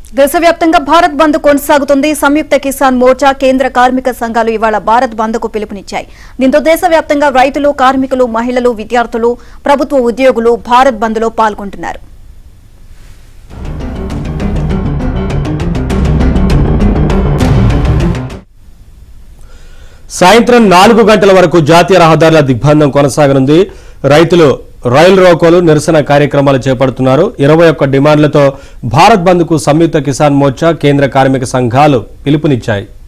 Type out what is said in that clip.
దేశవ్యాప్తంగా భారత్ బంద్ కొనసాగుతుంది సంయుక్త కిసాన్ మోర్చా కేంద్ర కార్మిక సంఘాలు ఇవాళ భారత్ బంద్ కు పిలుపునిచ్చాయి దీంతో దేశవ్యాప్తంగా రైతులు కార్మికులు మహిళలు విద్యార్థులు ప్రభుత్వ ఉద్యోగులు భారత్ బంద్ లో పాల్గొంటున్నారు సాయంత్రం నాలుగు గంటల వరకు జాతీయ రహదారుల దిగ్బంధం కొనసాగనుంది రైతులు రైలు రోకోలు నిరసన కార్యక్రమాలు చేపడుతున్నారు ఇరవై ఒక్క డిమాండ్లతో భారత్ బంద్ కు సంయుక్త కిసాన్ మోర్చా కేంద్ర కార్మిక సంఘాలు పిలుపునిచ్చాయి